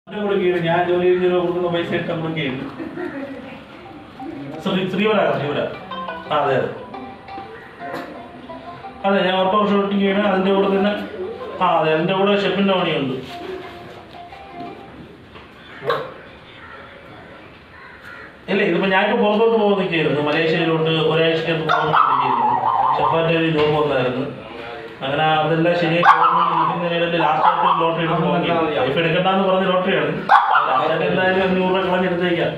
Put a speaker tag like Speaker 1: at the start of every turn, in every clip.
Speaker 1: കൊടുക്കുകയാണ് ഞാൻ ജോലി കഴിഞ്ഞ് കൊടുക്കുന്ന പൈസ ഇട്ട് കൊടുക്കുകയാണ് ശ്രീ ശ്രീവരാ ശ്രീവര ആ അതെ അതെ അതെ ഞാൻ ഓട്ടോറിക്ഷ ഓട്ടിക്കുകയാണ് അതിൻ്റെ കൂടെ തന്നെ ആ അതെ അതിൻ്റെ കൂടെ ഷെഫിൻ്റെ പണിയുണ്ട് ഇല്ല ഇതിപ്പോ ഞാനിപ്പോ പുറത്തോട്ട് പോകാൻ നിൽക്കുകയായിരുന്നു മലേഷ്യയിലോട്ട് ഒരാഴ്ചക്കകത്ത് പോകാൻ നിൽക്കുകയായിരുന്നു ഷെഫാൻ്റെ ഒരു ജോബ് വന്നായിരുന്നു അങ്ങനെ അതെല്ലാം ശരിയായി പോകുന്നതിനിടയിൽ ലാസ്റ്റായിട്ട് ലോട്ടറി എടുത്ത് നോക്കി ലൈഫ് എടുക്കണ്ടെന്ന് പറഞ്ഞ ലോട്ടറിയാണ് ലാസ്റ്റായിട്ട് എന്തായാലും അഞ്ഞൂറ് രൂപ കളഞ്ഞെടുത്തേക്കാം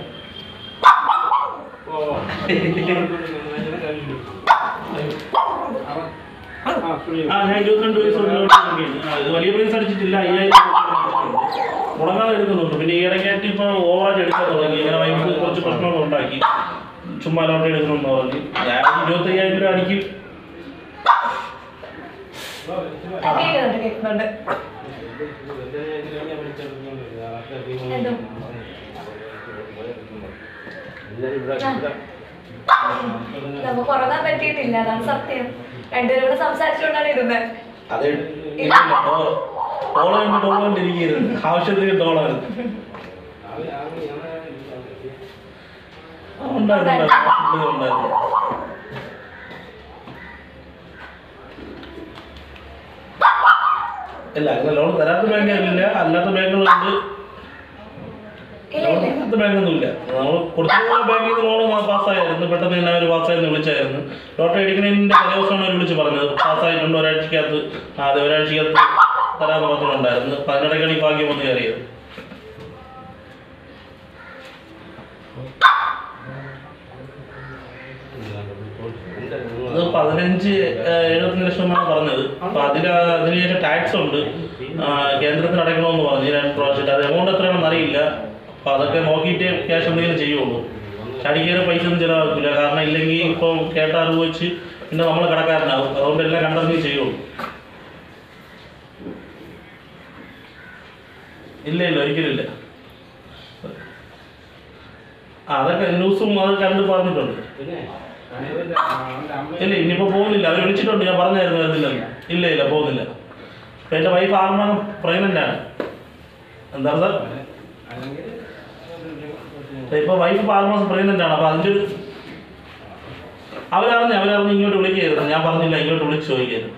Speaker 1: ആ ഞാൻ ഇരുപത്തിരണ്ട് വയസ്സ് തൊട്ട് ലോട്ടറി എടുക്കുകയാണ്. ആ, ഇത് വലിയ പ്രൈസ് അടിച്ചിട്ടില്ല അയ്യായിരം രൂപ അടിച്ചിട്ടുണ്ട്. മുടങ്ങാതെ എടുക്കുന്നുണ്ട് പിന്നെ ഈ ഇടയ്ക്കായിട്ട് ഇപ്പോൾ ഓവറായിട്ട് എടുക്കാൻ തുടങ്ങി ഇങ്ങനെ വൈഫ് കുറച്ച് പ്രശ്നങ്ങൾ ഉണ്ടാക്കി ചുമ്മാ ലോട്ടറി എടുക്കണമെന്ന് പറഞ്ഞു ഞാൻ ഇരുപത്തയ്യായിരം രൂപ അടിക്കും
Speaker 2: കേൾക്കുന്നുണ്ട് കേൾക്കുന്നുണ്ട് എന്തും നമുക്ക് ഉറങ്ങാൻ പറ്റിയിട്ടില്ല അതാണ് സത്യം രണ്ടുപേരും കൂടെ സംസാരിച്ചുകൊണ്ടാണ് ഇരുന്നത്
Speaker 1: അത് ഇല്ല ടോൾ കൊണ്ട് ടോൾ കൊണ്ടിരിക്കുന്നു ആവശ്യത്തിന് ടോളാണ് ആ, ഉണ്ടായിരുന്നു ഉണ്ടായിരുന്നു ഉണ്ടായിരുന്നു ഇല്ല അങ്ങനെ ലോൺ തരാത്ത ബാങ്കുകളില്ല അല്ലാത്ത ബാങ്കുകളുണ്ട്
Speaker 2: ഇല്ല
Speaker 1: ലോൺ
Speaker 2: ഇല്ല
Speaker 1: തരാത്ത ബാങ്കൊന്നും ഇല്ല നമ്മൾ കൊടുത്തുള്ള ബാങ്കിൽ നിന്ന് ലോൺ പാസ്സായിരുന്നു പെട്ടെന്ന് തന്നെ അവർ പാസ്സായെന്ന് വിളിച്ചായിരുന്നു ലോട്ടറി അടിക്കുന്നതിൻ്റെ തലേദിവസമാണ് അവർ വിളിച്ച് പറഞ്ഞത് പാസ്സായിട്ടുണ്ട് ഒരാഴ്ചക്കകത്ത് ആ, അതെ ഒരാഴ്ചക്കകത്ത് തരാമെന്ന് പറഞ്ഞിട്ടുണ്ടായിരുന്നു അപ്പം അതിനിടയ്ക്കാണ് ഈ ഭാഗ്യം വന്ന് കയറിയത് അത് പതിനഞ്ച് ഏഹ്, എഴുപത്തഞ്ച് ലക്ഷമാണ് പറഞ്ഞത് അപ്പൊ അതിൽ അതിനുശേഷം ടാക്സ് ഉണ്ട് ആ, കേന്ദ്രത്തിന് അടയ്ക്കണമെന്ന് പറഞ്ഞു ഈ രണ്ട് പ്രാവശ്യമായിട്ട് അത് എമൗണ്ട് എത്രയാണെന്ന് അറിയില്ല അപ്പൊ അതൊക്കെ നോക്കിയിട്ട് ക്യാഷ് എന്തെങ്കിലും ചെയ്യുള്ളൂ ചടിക്കേറെ പൈസ ഒന്നും ചിലവാക്കില്ല കാരണം ഇല്ലെങ്കിൽ ഇപ്പം കേട്ട അറിവ് വെച്ച് പിന്നെ നമ്മൾ കടക്കാരനാവും അതുകൊണ്ട് എല്ലാം കണ്ടെത്തി ചെയ്യുള്ളൂ ഇല്ല ഇല്ല ഒരിക്കലും ഇല്ല ആ, അതൊക്കെ ന്യൂസും അത് കണ്ട് പറഞ്ഞിട്ടുണ്ട് ഇല്ല ഇനിയിപ്പോ പോകുന്നില്ല അവർ വിളിച്ചിട്ടുണ്ട് ഞാൻ പറഞ്ഞായിരുന്നു വരുന്നില്ലെന്ന് ഇല്ല ഇല്ല പോകുന്നില്ല ഇപ്പൊ എന്റെ വൈഫ് ആറ് മാസം പ്രഗ്നന്റ് ആണ് എന്താ സാർ ഇപ്പൊ വൈഫ് ഇപ്പൊ ആറ് മാസം പ്രഗ്നന്റ് ആണ് അപ്പൊ അതിന്റെ ഒരു അവരറിഞ്ഞ് അവരറിഞ്ഞ് ഇങ്ങോട്ട് വിളിക്കായിരുന്നു ഞാൻ പറഞ്ഞില്ല ഇങ്ങോട്ട് വിളിച്ച് ചോദിക്കായിരുന്നു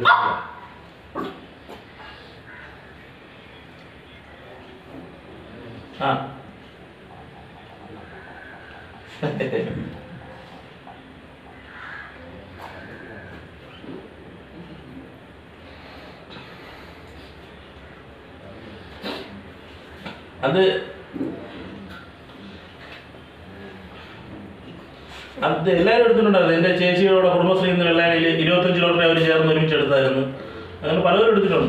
Speaker 1: ആ അത് അത് എല്ലാവരും എടുത്തിട്ടുണ്ടായിരുന്നു എൻ്റെ ചേച്ചിയോടെ കുടുംബശ്രീ നിന്ന് വെള്ളാനിൽ ഇരുപത്തഞ്ച് ലോട്ടറി അവർ ചേർന്ന് ഒരുമിച്ച് എടുത്തായിരുന്നു അങ്ങനെ പലരും എടുത്തിട്ടുണ്ട്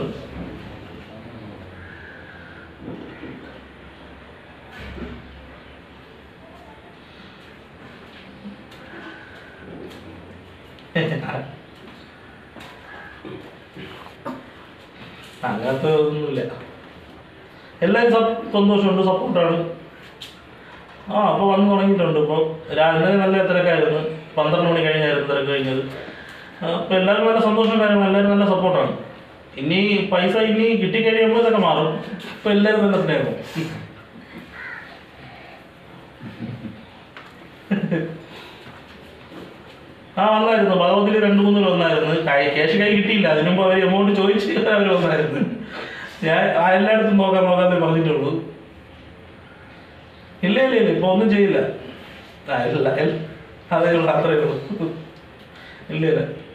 Speaker 1: അങ്ങനത്തെ ഒന്നുമില്ല എല്ലാവരും സപ്- സന്തോഷമുണ്ട് സപ്പോർട്ടാണ് ആ അപ്പോൾ വന്ന് തുടങ്ങിയിട്ടുണ്ട് ഇപ്പോൾ രാവിലെ നല്ല തിരക്കായിരുന്നു പന്ത്രണ്ട് മണി കഴിഞ്ഞായിരുന്നു തിരക്ക് കഴിഞ്ഞത് അപ്പോൾ എല്ലാവർക്കും നല്ല സന്തോഷം കാര്യങ്ങൾ എല്ലാവരും നല്ല സപ്പോർട്ടാണ് ഇനി പൈസ ഇനി കിട്ടിക്കഴിയുമ്പോൾ ഇതൊക്കെ മാറും ഇപ്പോൾ എല്ലാവരും നല്ല സ്നേഹം ആ വന്നായിരുന്നു ഭഗവതിൽ രണ്ട് മൂന്നിൽ വന്നായിരുന്നു കൈ- ക്യാഷ് കൈ കിട്ടിയില്ല അതിനു മുമ്പ് അവർ എമൗണ്ട് ചോദിച്ച് അവർ വന്നായിരുന്നു ഞാൻ ആ എല്ലായിടത്തും നോക്കാൻ നോക്കാന്നേ പറഞ്ഞിട്ടുള്ളൂ ഇല്ല ഇല്ല ഇല്ല ഇപ്പൊ ഒന്നും ചെയ്യില്ല ആ, ഇല്ല ഇല്ല. അതേ ഉള്ളൂ അത്രയേ ഉള്ളൂ ഇല്ല ഇല്ല